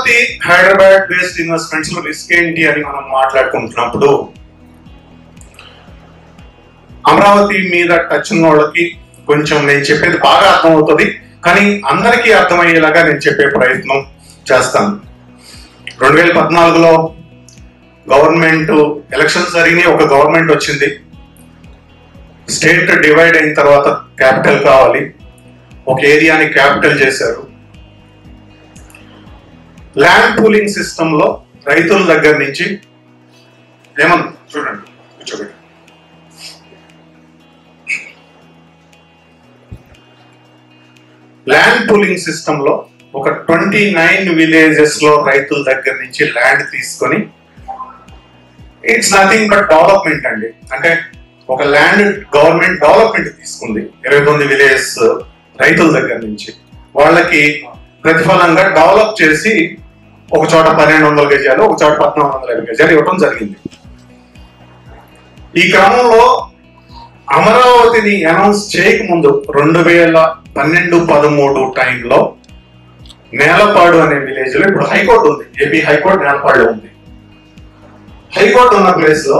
Amaravati Hyderabad based investments లో risk ఏంటి అని మనం మాట్లాడుకుంటున్నప్పుడు అమరావతి మీద టచ్ ఉన్న వాళ్ళకి కొంచెం నేను చెప్పేది బాగా అర్థమవుతుంది కానీ అందరికీ అర్థమయ్యేలాగా నేను చెప్పే ప్రయత్నం చేస్తాను రెండు వేల పద్నాలుగులో గవర్నమెంట్ ఎలక్షన్స్ జరిగినాయి ఒక గవర్నమెంట్ వచ్చింది స్టేట్ డివైడ్ అయిన తర్వాత క్యాపిటల్ కావాలి ఒక ఏరియాని క్యాపిటల్ చేశారు ల్యాండ్ పూలింగ్ సిస్టమ్ లో రైతుల దగ్గర నుంచి ఏమన్నా చూడండి కూర్చోబెట్టి ల్యాండ్ పూలింగ్ సిస్టమ్ లో ఒక ట్వంటీ నైన్ విలేజెస్ లో రైతుల దగ్గర నుంచి ల్యాండ్ తీసుకొని ఇట్స్ నథింగ్ బట్ డెవలప్మెంట్ అండి అంటే ఒక ల్యాండ్ గవర్నమెంట్ డెవలప్మెంట్ తీసుకుంది ఇరవై తొమ్మిది విలేజెస్ రైతుల దగ్గర నుంచి వాళ్ళకి ప్రతిఫలంగా డెవలప్ చేసి ఒక చోట పన్నెండు వందల గజాలు ఒక చోట పద్నాలుగు వందల యాభై గజాలు ఇవ్వడం జరిగింది ఈ క్రమంలో అమరావతిని అనౌన్స్ చేయకముందు రెండు వేల పన్నెండు పదమూడు టైంలో నేలపాడు అనే విలేజ్ లో ఇప్పుడు హైకోర్టు ఉంది ఏపీ హైకోర్టు నేలపాడులో ఉంది హైకోర్టు ఉన్న ప్లేస్ లో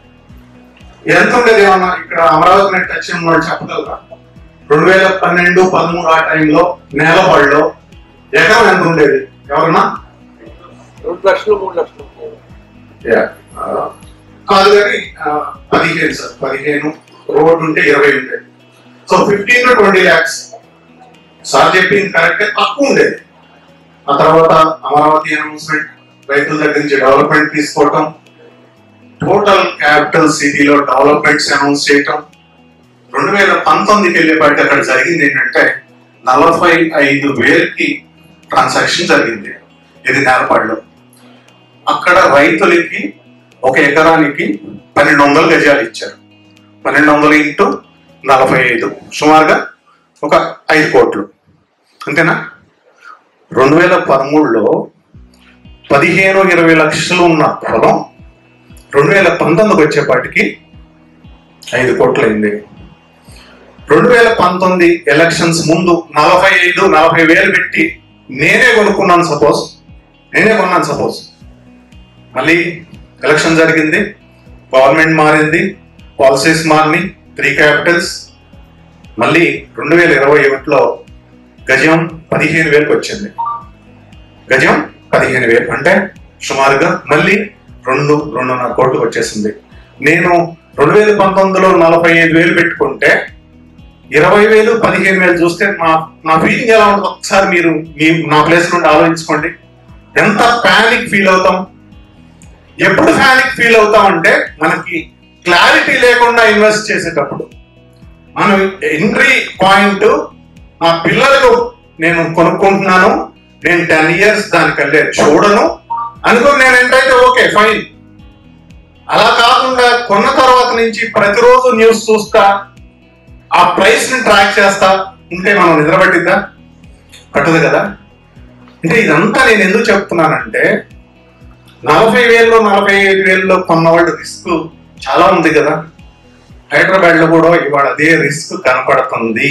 ఎంత ఉండేది ఏమన్నా ఇక్కడ అమరావతి మీద టచ్ ఉన్న వాళ్ళు చెప్పగలరా రెండు వేల పన్నెండు పదమూడు ఆ టైంలో నేలపాడులో ఎకరం ఎంత ఉండేది ఎవరన్నా రెండు లక్షలు మూడు లక్షలు Yeah. ఆ, కాదు కానీ ఆ, పదిహేను సార్ పదిహేను రోడ్ ఉంటే ఇరవై ఉండేది so fifteen to twenty lakhs sir చెప్పింది కరెక్ట్ తక్కువ ఉండేది ఆ తర్వాత అమరావతి అనౌన్స్మెంట్ రైతుల దగ్గర నుంచి డెవలప్మెంట్ తీసుకోవటం టోటల్ క్యాపిటల్ సిటీలో డెవలప్మెంట్స్ అనౌన్స్ చేయటం రెండు వేల పంతొమ్మిదికి వెళ్ళేపాటికి అక్కడ జరిగింది ఏంటంటే నలభై ఐదు వేలకి ట్రాన్సాక్షన్ జరిగింది ఇది నేలపాడులో అక్కడ రైతులకి ఒక ఎకరానికి పన్నెండు వందల గజాలు ఇచ్చారు పన్నెండు వందలు ఇంటూ నలభై ఐదు సుమారుగా ఒక ఐదు కోట్లు అంతేనా రెండు వేల పదమూడులో పదిహేను ఇరవై లక్షలు ఉన్న పొలం రెండు వేల పంతొమ్మిదికి వచ్చేపాటికి ఐదు కోట్లు అయింది రెండు వేల పంతొమ్మిది ఎలక్షన్స్ ముందు నలభై ఐదు నలభై వేలు పెట్టి నేనే కొనుక్కున్నాను సపోజ్ నేనే కొన్నాను సపోజ్ మళ్ళీ ఎలక్షన్ జరిగింది గవర్నమెంట్ మారింది పాలసీస్ మారిని త్రీ క్యాపిటల్స్ మళ్ళీ రెండు వేల ఇరవై ఒకటిలో గజం పదిహేను వేలకు వచ్చింది గజం పదిహేను వేలు అంటే సుమారుగా మళ్ళీ రెండు రెండున్నర కోట్లకు వచ్చేసింది నేను రెండు వేల పంతొమ్మిదిలో నలభై ఐదు వేలు పెట్టుకుంటే ఇరవై వేలు పదిహేను వేలు చూస్తే నా నా ఫీలింగ్ ఎలా ఉంటుంది ఒకసారి మీరు మీ నా ప్లేస్ నుండి ఆలోచించుకోండి ఎంత ప్యానిక్ ఫీల్ అవుతాం ఎప్పుడు ప్యానిక్ ఫీల్ అవుతాం అంటే మనకి క్లారిటీ లేకుండా ఇన్వెస్ట్ చేసేటప్పుడు మనం ఎంట్రీ పాయింట్ నా పిల్లలకు నేను కొనుక్కుంటున్నాను నేను టెన్ ఇయర్స్ దానికల్లే చూడను అనుకుని నేను ఏంటంటే ఓకే ఫైన్ అలా కాకుండా కొన్న తర్వాత నుంచి ప్రతిరోజు న్యూస్ చూస్తా ఆ ప్రైస్ ని ట్రాక్ చేస్తా ఉంటే మనం నిద్రపట్టిద్దా పట్టదు కదా అంటే ఇదంతా నేను ఎందుకు చెప్తున్నానంటే నలభై వేల్లో నలభై ఐదు వేల్లో కొన్నవాళ్ళు రిస్క్ చాలా ఉంది కదా హైదరాబాద్ లో కూడా ఇవాళ అదే రిస్క్ కనపడుతుంది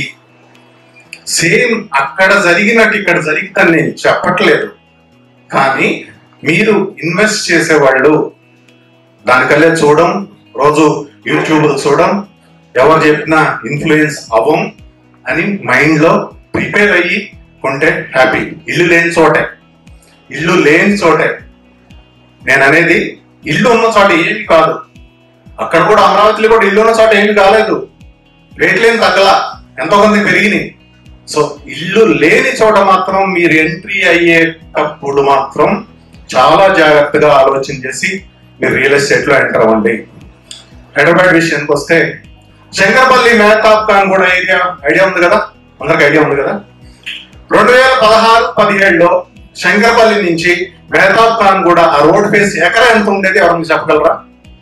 సేమ్ అక్కడ జరిగినట్టు ఇక్కడ జరిగితే నేను చెప్పట్లేదు కానీ మీరు ఇన్వెస్ట్ చేసేవాళ్ళు దానికల్లే చూడడం రోజు యూట్యూబ్ చూడడం ఎవరు చెప్పినా ఇన్ఫ్లుయెన్స్ అవ్వం అని మైండ్ లో ప్రిపేర్ అయ్యి కొంటే హ్యాపీ ఇల్లు లేని చోటే ఇల్లు లేని చోటే నేను అనేది ఇల్లు ఉన్న చోట ఏమి కాదు అక్కడ కూడా అమరావతిలో కూడా ఇల్లు ఉన్న చోట ఏమి కాలేదు రేట్లేం తగ్గల ఎంతో కొంత పెరిగినాయి సో ఇల్లు లేని చోట మాత్రం మీరు ఎంట్రీ అయ్యేటప్పుడు మాత్రం చాలా జాగ్రత్తగా ఆలోచన చేసి మీరు రియల్ ఎస్టేట్ లో ఎంటర్ అవ్వండి హైదరాబాద్ విషయానికి వస్తే శంకరపల్లి మేతాబ్ ఖాన్ కూడా ఏరియా ఐడియా ఉంది కదా అందరికి ఐడియా ఉంది కదా రెండు వేల పదహారు పదిహేడులో శంకరపల్లి నుంచి మేతాబ్ ఖాన్ కూడా ఆ రోడ్ ఫేస్ ఎకరా ఎంత ఉండేది ఎవరైనా చెప్పగలరా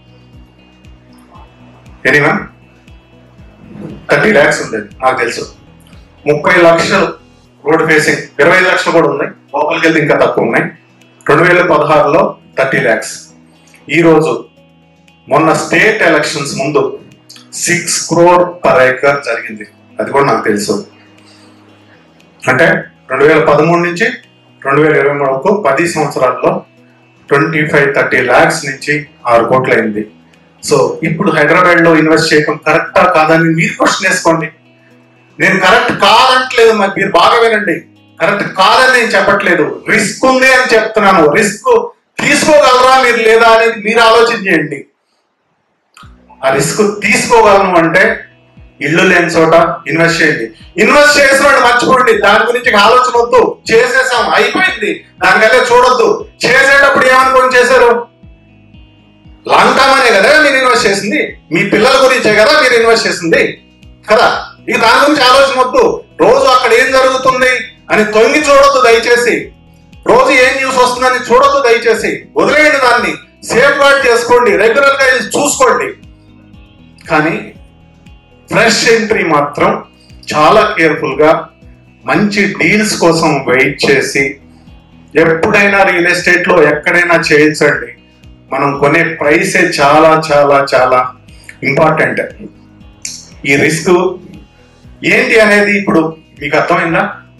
ఎనీవా థర్టీ ల్యాక్స్ ఉండేది నాకు తెలుసు ముప్పై లక్షలు రోడ్ ఫేసింగ్ ఇరవై ఐదు లక్షలు కూడా ఉన్నాయి లోపలికి వెళ్తే ఇంకా తక్కువ ఉన్నాయి రెండు వేల పదహారులో థర్టీ ల్యాక్స్ ఈ రోజు మొన్న స్టేట్ ఎలక్షన్స్ ముందు సిక్స్ క్రోర్ పర్ ఏకర్ జరిగింది అది కూడా నాకు తెలుసు అంటే రెండు వేల పదమూడు నుంచి రెండు వేల ఇరవై మూడుకు పది సంవత్సరాల్లో ట్వంటీ ఫైవ్ థర్టీ ల్యాక్స్ నుంచి ఆరు కోట్లు అయింది సో ఇప్పుడు హైదరాబాద్ లో ఇన్వెస్ట్ చేయడం కరెక్టా కాదని మీరు క్వశ్చన్ వేసుకోండి నేను కరెక్ట్ కాదంటలేదు మరి మీరు బాగా వినండి కరెక్ట్ కాదని నేను చెప్పట్లేదు రిస్క్ ఉంది అని చెప్తున్నాను రిస్క్ తీసుకోగలరా మీరు లేదా అనేది మీరు ఆలోచన చేయండి ఆ రిస్క్ తీసుకోగలను అంటే ఇల్లు లేని చోట ఇన్వెస్ట్ చేయండి ఇన్వెస్ట్ చేసిన వాడు మర్చిపోండి దాని గురించి ఆలోచన వద్దు చేసేసాం అయిపోయింది దానికల్లా చూడొద్దు చేసేటప్పుడు ఏమనుకోని చేశారు లాంగ్ టర్మ్ అనే కదా మీరు ఇన్వెస్ట్ చేసింది మీ పిల్లల గురించే కదా మీరు ఇన్వెస్ట్ చేసింది కదా ఇక దాని గురించి ఆలోచన వద్దు రోజు అక్కడ ఏం జరుగుతుంది అని తొంగి చూడొద్దు దయచేసి రోజు ఏం న్యూస్ వస్తుందని చూడొద్దు దయచేసి వదిలేయండి దాన్ని సేఫ్ గార్డ్ చేసుకోండి రెగ్యులర్ గా ఇది చూసుకోండి కానీ ఫ్రెష్ ఎంట్రీ మాత్రం చాలా కేర్ఫుల్ గా మంచి డీల్స్ కోసం వెయిట్ చేసి ఎప్పుడైనా రియల్ ఎస్టేట్ లో ఎక్కడైనా చేయించండి మనం కొనే ప్రైసే చాలా చాలా చాలా ఇంపార్టెంట్ ఈ రిస్క్ ఏంటి అనేది ఇప్పుడు మీకు అర్థమైందా